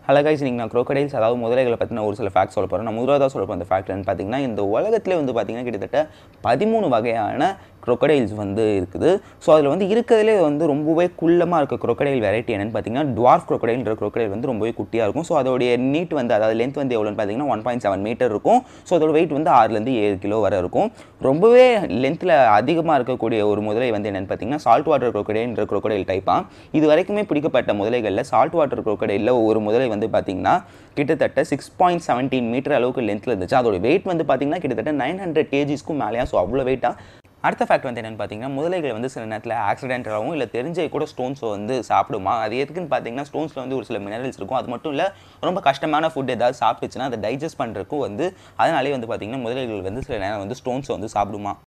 hello guys நீங்கள் நான் crocodiles அதாவது முதலைகளை பற்றின ஒரு சில ஃபேக்ட் சொல்ல போகிறேன் நான் முதலாவதாக சொல்ல போகிற அந்த ஃபேக்ட் என்னன்னு பார்த்தீங்கன்னா இந்த உலகத்திலே வந்து பார்த்தீங்கன்னா கிட்டத்தட்ட பதிமூணு வகையான crocodiles வந்து இருக்குது ஸோ அதில் வந்து இருக்கிறதுலே வந்து ரொம்பவே குள்ளமாக இருக்க crocodile வெரைட்டி என்னன்னு பார்த்தீங்கன்னா dwarf crocodileன்ற crocodile வந்து ரொம்பவே குட்டியாக இருக்கும் ஸோ அதோடைய நீட் வந்து அதாவது லென்த் வந்து எவ்வளோன்னு பார்த்தீங்கன்னா ஒன் பாயிண்ட் செவன் மீட்டர் இருக்கும் ஸோ அதோட வெயிட் வந்து ஆறுலேருந்து ஏழு கிலோ வரை இருக்கும் ரொம்பவே லென்த்தில் அதிகமாக இருக்கக்கூடிய ஒரு முதலை வந்து என்னென்னு பார்த்தீங்கன்னா சால்ட் வாட்டர் crocodileன்ற crocodile டைப்பாக இது வரைக்குமே பிடிக்கப்பட்ட முதலைகளில் சால்ட் வாட்டர் crocodileல ஒரு முதலை வந்து பார்த்தீங்கன்னா கிட்டத்தட்ட சிக்ஸ் பாயிண்ட் செவன்டீன் மீட்டர் அளவுக்கு லென்த்தில் இருந்துச்சு அதோட வெயிட் வந்து பார்த்தீங்கன்னா கிட்டத்தட்ட நைன் ஹண்ட்ரட் கேஜிஸ்க்கும் மேலேயா ஸோ அவ்வளோ வெயிட்டாக அடுத்த ஃபேக்ட் வந்து என்னென்னு பார்த்தீங்கன்னா முதலைகள் வந்து சில நேரத்தில் ஆக்சிடென்டலாகவும் இல்லை தெரிஞ்சே கூட ஸ்டோன்ஸை வந்து சாப்பிடுமா அது எதுக்குன்னு பார்த்தீங்கன்னா ஸ்டோன்ஸில் வந்து ஒரு சில மினரல்ஸ் இருக்கும் அது மட்டும் இல்லை ரொம்ப கஷ்டமான ஃபுட் ஏதாவது சாப்பிட்டுச்சுன்னா அதை டைஜஸ்ட் பண்ணுறதுக்கும் வந்து அதனாலே வந்து பார்த்தீங்கன்னா முதலைகள் வந்து சில நேரம் வந்து ஸ்டோன்ஸை வந்து சாப்பிடுமா